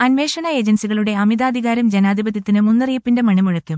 അന്വേഷണ ഏജൻസികളുടെ അമിതാധികാരം ജനാധിപത്യത്തിന് മുന്നറിയിപ്പിന്റെ മണിമുഴക്കും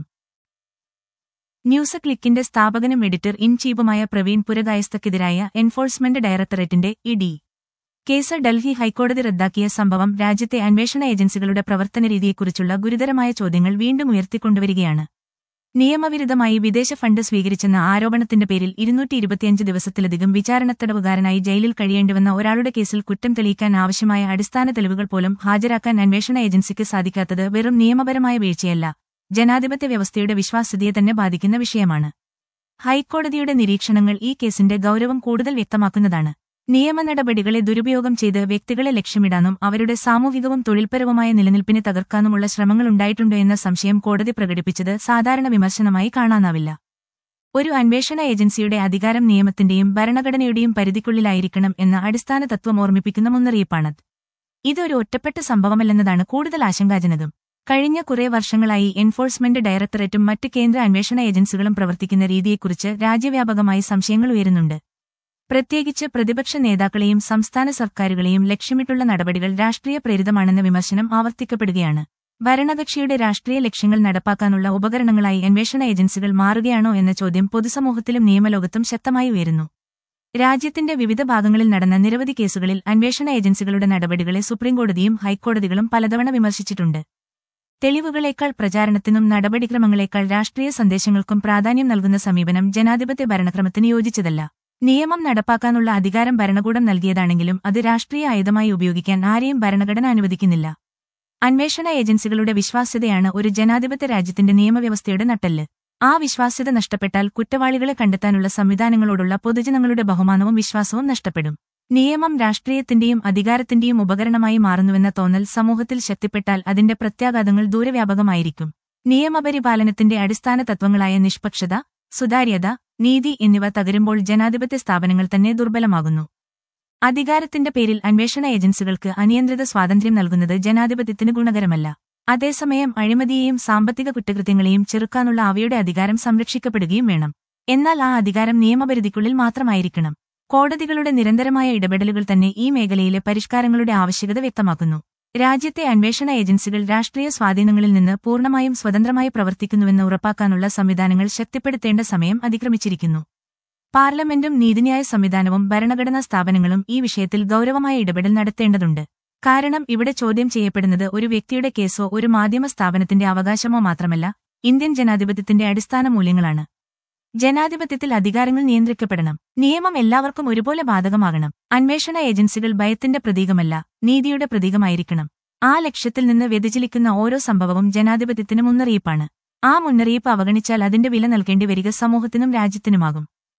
ന്യൂസ് ക്ലിക്കിന്റെ സ്ഥാപകനും എഡിറ്റർ ഇൻ ചീഫുമായ പ്രവീൺ പുരകായസ്ഥക്കെതിരായ എൻഫോഴ്സ്മെന്റ് ഡയറക്ടറേറ്റിന്റെ ഇഡി കേസ് ഡൽഹി ഹൈക്കോടതി റദ്ദാക്കിയ സംഭവം രാജ്യത്തെ അന്വേഷണ ഏജൻസികളുടെ പ്രവർത്തനരീതിയെക്കുറിച്ചുള്ള ഗുരുതരമായ ചോദ്യങ്ങൾ വീണ്ടും ഉയർത്തിക്കൊണ്ടുവരികയാണ് നിയമവിരുദ്ധമായി വിദേശ ഫണ്ട് സ്വീകരിച്ചെന്ന ആരോപണത്തിന്റെ പേരിൽ ഇരുന്നൂറ്റി ഇരുപത്തിയഞ്ച് ദിവസത്തിലധികം വിചാരണത്തടവുകാരനായി ജയിലിൽ കഴിയേണ്ടിവന്ന ഒരാളുടെ കേസിൽ കുറ്റം തെളിയിക്കാൻ ആവശ്യമായ അടിസ്ഥാന തെളിവുകൾ പോലും ഹാജരാക്കാൻ അന്വേഷണ ഏജൻസിക്ക് സാധിക്കാത്തത് വെറും നിയമപരമായ വീഴ്ചയല്ല ജനാധിപത്യ വ്യവസ്ഥയുടെ വിശ്വാസ്യതയെ തന്നെ ബാധിക്കുന്ന വിഷയമാണ് ഹൈക്കോടതിയുടെ നിരീക്ഷണങ്ങൾ ഈ കേസിന്റെ ഗൌരവം കൂടുതൽ വ്യക്തമാക്കുന്നതാണ് നിയമ നടപടികളെ ദുരുപയോഗം ചെയ്ത് വ്യക്തികളെ ലക്ഷ്യമിടാനും അവരുടെ സാമൂഹികവും തൊഴിൽപരവുമായ നിലനിൽപ്പിനെ തകർക്കാനുമുള്ള ശ്രമങ്ങൾ ഉണ്ടായിട്ടുണ്ടോ എന്ന സംശയം കോടതി പ്രകടിപ്പിച്ചത് സാധാരണ വിമർശനമായി കാണാനാവില്ല ഒരു അന്വേഷണ ഏജൻസിയുടെ അധികാരം നിയമത്തിന്റെയും ഭരണഘടനയുടെയും പരിധിക്കുള്ളിലായിരിക്കണം എന്ന അടിസ്ഥാന തത്വം ഓർമ്മിപ്പിക്കുന്ന മുന്നറിയിപ്പാണത് ഇതൊരു ഒറ്റപ്പെട്ട സംഭവമല്ലെന്നതാണ് കൂടുതൽ ആശങ്കാജനകം കഴിഞ്ഞ കുറേ വർഷങ്ങളായി എൻഫോഴ്സ്മെന്റ് ഡയറക്ടറേറ്റും മറ്റ് കേന്ദ്ര അന്വേഷണ ഏജൻസികളും പ്രവർത്തിക്കുന്ന രീതിയെക്കുറിച്ച് രാജ്യവ്യാപകമായി സംശയങ്ങൾ ഉയരുന്നുണ്ട് പ്രത്യേകിച്ച് പ്രതിപക്ഷ നേതാക്കളെയും സംസ്ഥാന സർക്കാരുകളെയും ലക്ഷ്യമിട്ടുള്ള നടപടികൾ രാഷ്ട്രീയ പ്രേരിതമാണെന്ന വിമർശനം ആവർത്തിക്കപ്പെടുകയാണ് ഭരണകക്ഷിയുടെ രാഷ്ട്രീയ ലക്ഷ്യങ്ങൾ നടപ്പാക്കാനുള്ള ഉപകരണങ്ങളായി അന്വേഷണ ഏജൻസികൾ മാറുകയാണോ എന്ന ചോദ്യം പൊതുസമൂഹത്തിലും നിയമലോകത്തും ശക്തമായി ഉയരുന്നു രാജ്യത്തിന്റെ വിവിധ ഭാഗങ്ങളിൽ നടന്ന നിരവധി കേസുകളിൽ അന്വേഷണ ഏജൻസികളുടെ നടപടികളെ സുപ്രീംകോടതിയും ഹൈക്കോടതികളും പലതവണ വിമർശിച്ചിട്ടുണ്ട് തെളിവുകളേക്കാൾ പ്രചാരണത്തിനും നടപടിക്രമങ്ങളേക്കാൾ രാഷ്ട്രീയ സന്ദേശങ്ങൾക്കും പ്രാധാന്യം നൽകുന്ന സമീപനം ജനാധിപത്യ ഭരണക്രമത്തിന് യോജിച്ചതല്ല നിയമം നടപ്പാക്കാനുള്ള അധികാരം ഭരണകൂടം നൽകിയതാണെങ്കിലും അത് രാഷ്ട്രീയ ആയുധമായി ഉപയോഗിക്കാൻ ആരെയും ഭരണഘടന അനുവദിക്കുന്നില്ല അന്വേഷണ ഏജൻസികളുടെ വിശ്വാസ്യതയാണ് ഒരു ജനാധിപത്യ രാജ്യത്തിന്റെ നിയമവ്യവസ്ഥയുടെ നട്ടെല്ല് ആ വിശ്വാസ്യത നഷ്ടപ്പെട്ടാൽ കുറ്റവാളികളെ കണ്ടെത്താനുള്ള സംവിധാനങ്ങളോടുള്ള പൊതുജനങ്ങളുടെ ബഹുമാനവും വിശ്വാസവും നഷ്ടപ്പെടും നിയമം രാഷ്ട്രീയത്തിന്റെയും അധികാരത്തിന്റെയും ഉപകരണമായി മാറുന്നുവെന്ന തോന്നൽ സമൂഹത്തിൽ ശക്തിപ്പെട്ടാൽ അതിന്റെ പ്രത്യാഘാതങ്ങൾ ദൂരവ്യാപകമായിരിക്കും നിയമപരിപാലനത്തിന്റെ അടിസ്ഥാന തത്വങ്ങളായ നിഷ്പക്ഷത സുതാര്യത നീതി എന്നിവ തകരുമ്പോൾ ജനാധിപത്യ സ്ഥാപനങ്ങൾ തന്നെ ദുർബലമാകുന്നു അധികാരത്തിന്റെ പേരിൽ അന്വേഷണ ഏജൻസികൾക്ക് അനിയന്ത്രിത സ്വാതന്ത്ര്യം നൽകുന്നത് ജനാധിപത്യത്തിന് ഗുണകരമല്ല അതേസമയം അഴിമതിയെയും സാമ്പത്തിക കുറ്റകൃത്യങ്ങളെയും ചെറുക്കാനുള്ള അവയുടെ അധികാരം സംരക്ഷിക്കപ്പെടുകയും വേണം എന്നാൽ ആ അധികാരം നിയമപരിധിക്കുള്ളിൽ മാത്രമായിരിക്കണം കോടതികളുടെ നിരന്തരമായ ഇടപെടലുകൾ തന്നെ ഈ മേഖലയിലെ പരിഷ്കാരങ്ങളുടെ ആവശ്യകത വ്യക്തമാക്കുന്നു രാജ്യത്തെ അന്വേഷണ ഏജൻസികൾ രാഷ്ട്രീയ സ്വാധീനങ്ങളിൽ നിന്ന് പൂർണ്ണമായും സ്വതന്ത്രമായി പ്രവർത്തിക്കുന്നുവെന്ന് ഉറപ്പാക്കാനുള്ള സംവിധാനങ്ങൾ ശക്തിപ്പെടുത്തേണ്ട സമയം അതിക്രമിച്ചിരിക്കുന്നു പാർലമെന്റും നീതിന്യായ സംവിധാനവും ഭരണഘടനാ സ്ഥാപനങ്ങളും ഈ വിഷയത്തിൽ ഗൌരവമായ ഇടപെടൽ നടത്തേണ്ടതുണ്ട് കാരണം ഇവിടെ ചോദ്യം ചെയ്യപ്പെടുന്നത് ഒരു വ്യക്തിയുടെ കേസോ ഒരു മാധ്യമ സ്ഥാപനത്തിന്റെ അവകാശമോ മാത്രമല്ല ഇന്ത്യൻ ജനാധിപത്യത്തിന്റെ അടിസ്ഥാന മൂല്യങ്ങളാണ് ജനാധിപത്യത്തിൽ അധികാരങ്ങൾ നിയന്ത്രിക്കപ്പെടണം നിയമം എല്ലാവർക്കും ഒരുപോലെ ബാധകമാകണം അന്വേഷണ ഏജൻസികൾ ഭയത്തിന്റെ പ്രതീകമല്ല നീതിയുടെ പ്രതീകമായിരിക്കണം ആ ലക്ഷ്യത്തിൽ നിന്ന് വ്യതിചലിക്കുന്ന ഓരോ സംഭവവും ജനാധിപത്യത്തിന് മുന്നറിയിപ്പാണ് ആ മുന്നറിയിപ്പ് അവഗണിച്ചാൽ അതിന്റെ വില നൽകേണ്ടി വരിക സമൂഹത്തിനും രാജ്യത്തിനുമാകും